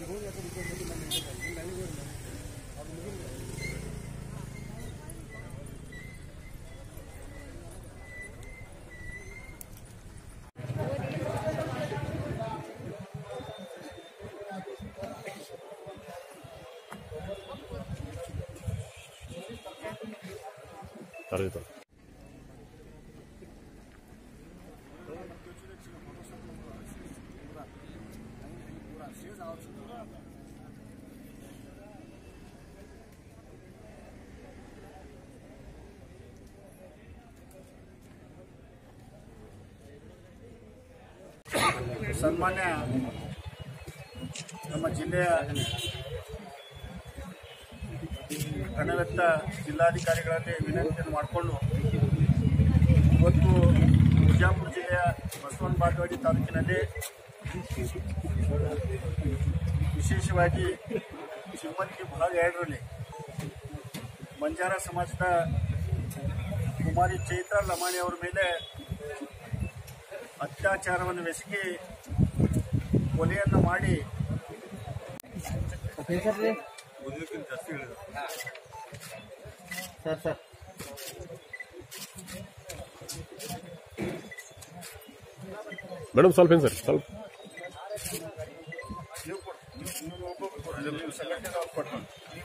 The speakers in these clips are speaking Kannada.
다르다. ಸನ್ಮಾನ್ಯ ನಮ್ಮ ಜಿಲ್ಲೆಯ ಕನವೆತ್ತ ಜಿಲ್ಲಾಧಿಕಾರಿಗಳಲ್ಲಿ ವಿನಂತಿಯನ್ನು ಮಾಡಿಕೊಂಡು ಇವತ್ತು ಬಿಜಾಪುರ ಜಿಲ್ಲೆಯ ಬಸವನ ಬಾಗೇವಾಡಿ ತಾಲೂಕಿನಲ್ಲಿ ವಿಶೇಷವಾಗಿ ಶಿವಮೊಗ್ಗ ಭಾಗ ಎರಡರಲ್ಲಿ ಬಂಜಾರ ಸಮಾಜದ ಕುಮಾರಿ ಚೈತ್ರ ಲಮಾಣಿ ಅವರ ಮೇಲೆ ಅತ್ಯಾಚಾರವನ್ನು ಬೆಸಗಿ ಕೊಲೆಯನ್ನು ಮಾಡಿ ಒಂದಕ್ಕಿಂತ ಜಾಸ್ತಿ ಹೇಳಿದ ಸರ್ ಸರ್ ಮೇಡಮ್ ಸ್ವಲ್ಪ ಏನು ಸರ್ ಸ್ವಲ್ಪ ನೀವು ಕೊಡಿ. ನೀವು ಒಬ್ಬೊಬ್ರು ಕೊಡಿ. ನೀವು ಸಂಘಟನೆ ಅವ್ರು ಕೊಡ್ತಾರೆ.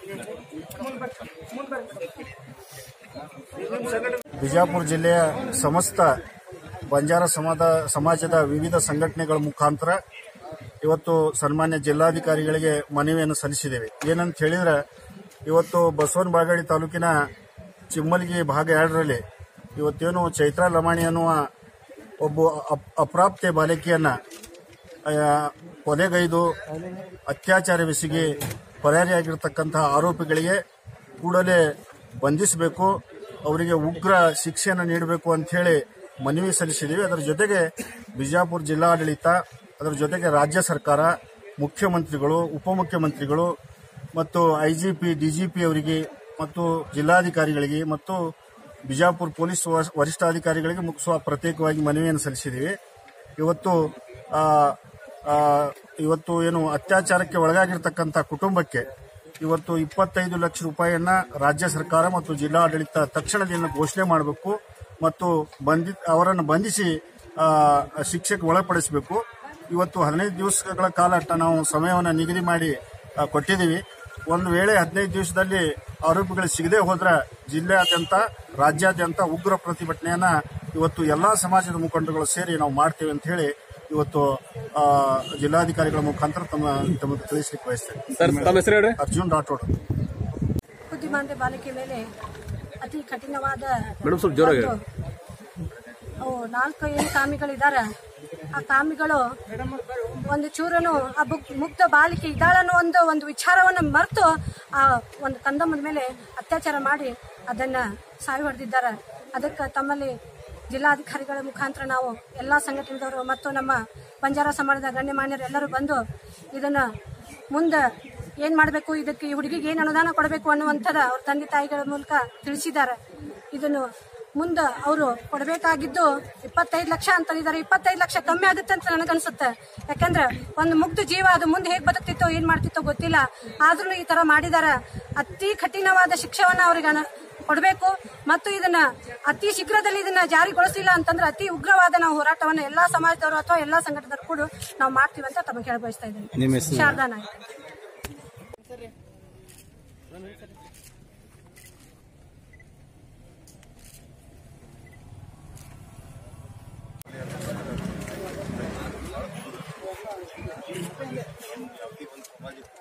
ಬಿಜಾಪುರ ಜಿಲ್ಲೆಯ ಸಮಸ್ತ ಬಂಜಾರ ಸಮಾಜ ಸಮಾಜದ ವಿವಿಧ ಸಂಘಟನೆಗಳ ಮುಖಾಂತರ ಇವತ್ತು ಸನ್ಮಾನ್ಯ ಜಿಲ್ಲಾಧಿಕಾರಿಗಳಿಗೆ ಮನವಿಯನ್ನು ಸಲ್ಲಿಸಿದ್ದೇವೆ ಏನಂತ ಹೇಳಿದ್ರೆ ಇವತ್ತು ಬಸವನ ಬಾಗೇವಾಡಿ ತಾಲೂಕಿನ ಚಿಮ್ಮಲ್ಗಿ ಭಾಗ ಎರಡರಲ್ಲಿ ಇವತ್ತೇನು ಚೈತ್ರಾ ಲಮಾಣಿ ಅನ್ನುವ ಒಬ್ಬ ಅಪ್- ಅಪ್ರಾಪ್ತೆ ಬಾಲಕಿಯನ್ನ ಆ, ಕೊಲೆಗೈದು ಅತ್ಯಾಚಾರವೆಸಗಿ ಪರಾರಿಯಾಗಿರ್ತಕ್ಕಂತಹ ಆರೋಪಿಗಳಿಗೆ ಕೂಡಲೇ ಬಂಧಿಸಬೇಕು ಅವರಿಗೆ ಉಗ್ರ ಶಿಕ್ಷೆಯನ್ನು ನೀಡಬೇಕು ಅಂತ ಹೇಳಿ ಮನವಿ ಸಲ್ಲಿಸಿದ್ದೀವಿ ಅದರ ಜೊತೆಗೆ ಬಿಜಾಪುರ ಜಿಲ್ಲಾಡಳಿತ ಅದರ ಜೊತೆಗೆ ರಾಜ್ಯ ಸರ್ಕಾರ ಮುಖ್ಯಮಂತ್ರಿಗಳು ಉಪಮುಖ್ಯಮಂತ್ರಿಗಳು ಮತ್ತು ಐಜಿಪಿ ಡಿಜಿಪಿ ಅವರಿಗೆ ಮತ್ತು ಜಿಲ್ಲಾಧಿಕಾರಿಗಳಿಗೆ ಮತ್ತು ಬಿಜಾಪುರ ಪೊಲೀಸ್ ವರ- ವರಿಷ್ಠಾಧಿಕಾರಿಗಳಿಗೆ ಮುಗಿಸುವ ಪ್ರತ್ಯೇಕವಾಗಿ ಮನವಿಯನ್ನು ಸಲ್ಲಿಸಿದ್ದೀವಿ ಇವತ್ತು ಆ, ಆ, ಇವತ್ತು ಏನು ಅತ್ಯಾಚಾರಕ್ಕೆ ಒಳಗಾಗಿರ್ತಕ್ಕಂಥ ಕುಟುಂಬಕ್ಕೆ ಇವತ್ತು ಇಪ್ಪತ್ತೈದು ಲಕ್ಷ ರೂಪಾಯಿಯನ್ನ ರಾಜ್ಯ ಸರ್ಕಾರ ಮತ್ತು ಜಿಲ್ಲಾಡಳಿತ ತಕ್ಷಣದಿಂದ ಘೋಷಣೆ ಮಾಡಬೇಕು ಮತ್ತು ಬಂಧಿ ಅವರನ್ನು ಬಂಧಿಸಿ ಆ, ಶಿಕ್ಷೆಗೆ ಒಳಪಡಿಸಬೇಕು ಇವತ್ತು ಹದಿನೈದು ದಿವಸಗಳ ಕಾಲ ನಾವು ಸಮಯವನ್ನು ನಿಗದಿ ಮಾಡಿ ಆ, ಕೊಟ್ಟಿದ್ದೀವಿ ಒಂದು ವೇಳೆ ಹದಿನೈದು ದಿವಸದಲ್ಲಿ ಆರೋಪಿಗಳು ಸಿಗದೆ ಹೋದ್ರೆ ಜಿಲ್ಲೆಯಾದ್ಯಂತ ರಾಜ್ಯಾದ್ಯಂತ ಉಗ್ರ ಪ್ರತಿಭಟನೆಯನ್ನ ಇವತ್ತು ಎಲ್ಲಾ ಸಮಾಜದ ಮುಖಂಡರುಗಳು ಸೇರಿ ನಾವು ಮಾಡ್ತೇವೆ ಅಂತ ಹೇಳಿ ಇವತ್ತು ಆ, ಜಿಲ್ಲಾಧಿಕಾರಿಗಳ ಮುಖಾಂತರ ತಮ್ಮ ತಮಗೆ ತಿಳಿಸ್ಲಿಕ್ಕೆ ಬಯಸ್ತೇನೆ ಸರ್ ತಮ್ಮ ಹೆಸರು ಹೇಳ್ರಿ ಅರ್ಜುನ್ ರಾಠೋಡ್ ಬುದ್ಧಿಮಾಂದ್ಯ ಬಾಲಕಿ ಮೇಲೆ ಅತಿ ಕಠಿಣವಾದ ಮೇಡಮ್ ಸ್ವಲ್ಪ ಜೋರಾಗಿ ಹೇಳಿ. ಒಂದು, ಅವು ನಾಲ್ಕು ಏನು ಕಾಮಿಗಳಿದ್ದಾರೆ ಆ ಕಾಮಿಗಳು ಒಂದು ಚೂರನು ಆ ಬುಕ್ ಮುಗ್ಧ ಬಾಲಿಕೆ ಇದ್ದಾಳನ್ನೋ ಒಂದು ಒಂದು ವಿಚಾರವನ್ನು ಮರೆತು ಆ ಒಂದು ಕಂದಮ್ಮನ ಮೇಲೆ ಅತ್ಯಾಚಾರ ಮಾಡಿ ಅದನ್ನ ಸಾಯಿ ಹೊಡೆದಿದ್ದಾರೆ ಅದಕ್ಕೆ ತಮ್ಮಲ್ಲಿ ಜಿಲ್ಲಾಧಿಕಾರಿಗಳ ಮುಖಾಂತರ ನಾವು ಎಲ್ಲಾ ಸಂಘಟನೆದವರು ಮತ್ತು ನಮ್ಮ ಬಂಜಾರ ಸಮಾಜದ ಗಣ್ಯಮಾನ್ಯರು ಎಲ್ಲರೂ ಬಂದು ಇದನ್ನ ಮುಂದೆ ಏನ್ ಮಾಡಬೇಕು ಇದಕ್ಕೆ ಈ ಹುಡುಗಿಗೆ ಏನು ಅನುದಾನ ಕೊಡಬೇಕು ಅನ್ನುವಂಥದ್ದು ಅವ್ರ ತಂದೆ ತಾಯಿಗಳ ಮೂಲಕ ತಿಳಿಸಿದ್ದಾರೆ ಇದನ್ನು ಮುಂದೆ ಅವರು ಕೊಡಬೇಕಾಗಿದ್ದು ಇಪ್ಪತ್ತೈದು ಲಕ್ಷ ಅಂತಂದಿದ್ದಾರೆ ಇಪ್ಪತ್ತೈದು ಲಕ್ಷ ಕಮ್ಮಿ ಆಗುತ್ತೆ ಅಂತ ನನಗನ್ಸುತ್ತೆ ಯಾಕಂದ್ರೆ ಒಂದು ಮುಗ್ಧ ಜೀವ ಅದು ಮುಂದೆ ಹೇಗೆ ಬದುಕ್ತಿತ್ತೋ ಏನ್ ಮಾಡ್ತಿತ್ತೋ ಗೊತ್ತಿಲ್ಲ ಆದ್ರೂ ಈ ತರ ಮಾಡಿದಾರ ಅತಿ ಕಠಿಣವಾದ ಶಿಕ್ಷೆವನ್ನ ಅವ್ರಿಗೆ ಅನ- ಕೊಡಬೇಕು ಮತ್ತು ಇದನ್ನ ಅತಿ ಶೀಘ್ರದಲ್ಲಿ ಇದನ್ನ ಜಾರಿಗೊಳಿಸಿಲ್ಲ ಅಂತಂದ್ರೆ ಅತಿ ಉಗ್ರವಾದ ನಾವು ಹೋರಾಟವನ್ನ ಎಲ್ಲಾ ಸಮಾಜದವರು ಅಥವಾ ಎಲ್ಲಾ ಸಂಘಟನೆದವರು ಕೂಡ ನಾವು ಮಾಡ್ತೀವಿ ಅಂತ ತಮಗೆ ಹೇಳ ಬಯಸ್ತಾ ಇದ್ದೀನಿ ಶಾರದಾ ನಾಯ್ಕ ಸಮಾಜಕ್ಕೆ